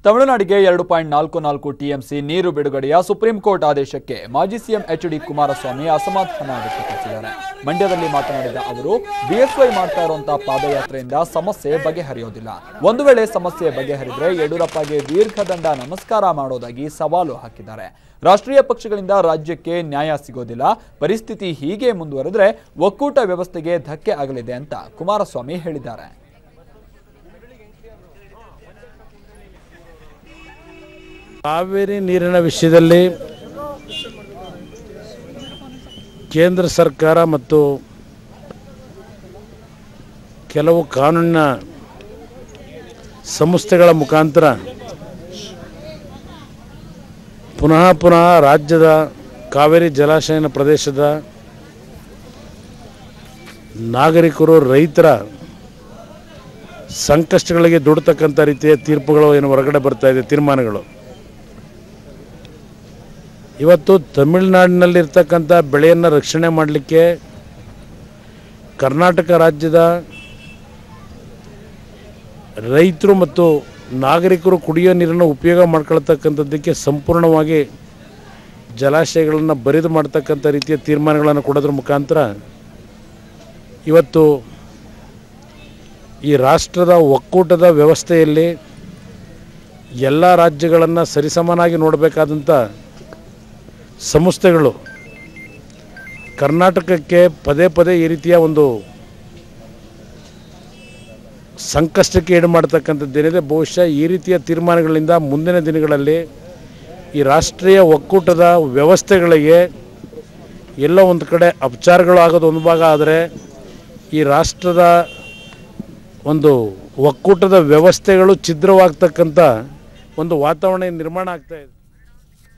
ತಮಿಳುನಾಡಿಗೆ ಎರಡು ಪಾಯಿಂಟ್ ನಾಲ್ಕು ನಾಲ್ಕು ಟಿಎಂಸಿ ನೀರು ಬಿಡುಗಡೆಯ ಸುಪ್ರೀಂ ಕೋರ್ಟ್ ಆದೇಶಕ್ಕೆ ಮಾಜಿ ಸಿಎಂ ಎಚ್ ಡಿ ಕುಮಾರಸ್ವಾಮಿ ಅಸಮಾಧಾನ ವ್ಯಕ್ತಪಡಿಸಿದ್ದಾರೆ ಮಂಡ್ಯದಲ್ಲಿ ಮಾತನಾಡಿದ ಅವರು ಬಿಎಸ್ವೈ ಮಾಡ್ತಾ ಇರುವಂತಹ ಪಾದಯಾತ್ರೆಯಿಂದ ಸಮಸ್ಯೆ ಬಗೆಹರಿಯೋದಿಲ್ಲ ಒಂದು ವೇಳೆ ಸಮಸ್ಯೆ ಬಗೆಹರಿದ್ರೆ ಯಡಿಯೂರಪ್ಪಗೆ ದೀರ್ಘದಂಡ ನಮಸ್ಕಾರ ಮಾಡೋದಾಗಿ ಸವಾಲು ಹಾಕಿದ್ದಾರೆ ರಾಷ್ಟ್ರೀಯ ಪಕ್ಷಗಳಿಂದ ರಾಜ್ಯಕ್ಕೆ ನ್ಯಾಯ ಸಿಗೋದಿಲ್ಲ ಪರಿಸ್ಥಿತಿ ಹೀಗೆ ಮುಂದುವರೆದ್ರೆ ಒಕ್ಕೂಟ ವ್ಯವಸ್ಥೆಗೆ ಧಕ್ಕೆ ಆಗಲಿದೆ ಅಂತ ಕುಮಾರಸ್ವಾಮಿ ಹೇಳಿದ್ದಾರೆ ಕಾವೇರಿ ನೀರಿನ ವಿಷಯದಲ್ಲಿ ಕೇಂದ್ರ ಸರ್ಕಾರ ಮತ್ತು ಕೆಲವು ಕಾನೂನಿನ ಸಂಸ್ಥೆಗಳ ಮುಖಾಂತರ ಪುನಃ ಪುನಃ ರಾಜ್ಯದ ಕಾವೇರಿ ಜಲಾಶಯನ ಪ್ರದೇಶದ ನಾಗರಿಕರು ರೈತರ ಸಂಕಷ್ಟಗಳಿಗೆ ದುಡ್ತಕ್ಕಂಥ ರೀತಿಯ ತೀರ್ಪುಗಳು ಏನು ಹೊರಗಡೆ ಬರ್ತಾ ಇದೆ ತೀರ್ಮಾನಗಳು ಇವತ್ತು ತಮಿಳುನಾಡಿನಲ್ಲಿರ್ತಕ್ಕಂಥ ಬೆಳೆಯನ್ನು ರಕ್ಷಣೆ ಮಾಡಲಿಕ್ಕೆ ಕರ್ನಾಟಕ ರಾಜ್ಯದ ರೈತರು ಮತ್ತು ನಾಗರಿಕರು ಕುಡಿಯೋ ನೀರನ್ನು ಉಪಯೋಗ ಮಾಡ್ಕೊಳ್ತಕ್ಕಂಥದ್ದಕ್ಕೆ ಸಂಪೂರ್ಣವಾಗಿ ಜಲಾಶಯಗಳನ್ನು ಬರಿದು ಮಾಡ್ತಕ್ಕಂಥ ರೀತಿಯ ತೀರ್ಮಾನಗಳನ್ನು ಕೊಡೋದ್ರ ಮುಖಾಂತರ ಇವತ್ತು ಈ ರಾಷ್ಟ್ರದ ಒಕ್ಕೂಟದ ವ್ಯವಸ್ಥೆಯಲ್ಲಿ ಎಲ್ಲ ರಾಜ್ಯಗಳನ್ನು ಸರಿಸಮನಾಗಿ ನೋಡಬೇಕಾದಂಥ ಸಂಸ್ಥೆಗಳು ಕರ್ನಾಟಕಕ್ಕೆ ಪದೇ ಪದೇ ಈ ರೀತಿಯ ಒಂದು ಸಂಕಷ್ಟಕ್ಕೆ ಈಡು ಮಾಡ್ತಕ್ಕಂಥದ್ದೇನಿದೆ ಬಹುಶಃ ಈ ರೀತಿಯ ತೀರ್ಮಾನಗಳಿಂದ ಮುಂದಿನ ದಿನಗಳಲ್ಲಿ ಈ ರಾಷ್ಟ್ರೀಯ ಒಕ್ಕೂಟದ ವ್ಯವಸ್ಥೆಗಳಿಗೆ ಎಲ್ಲೋ ಒಂದು ಕಡೆ ಅಪಚಾರಗಳು ಆಗೋದು ಒಂದು ಭಾಗ ಆದರೆ ಈ ರಾಷ್ಟ್ರದ ಒಂದು ಒಕ್ಕೂಟದ ವ್ಯವಸ್ಥೆಗಳು ಛಿದ್ರವಾಗ್ತಕ್ಕಂಥ ಒಂದು ವಾತಾವರಣ ನಿರ್ಮಾಣ ಆಗ್ತಾ ಇದೆ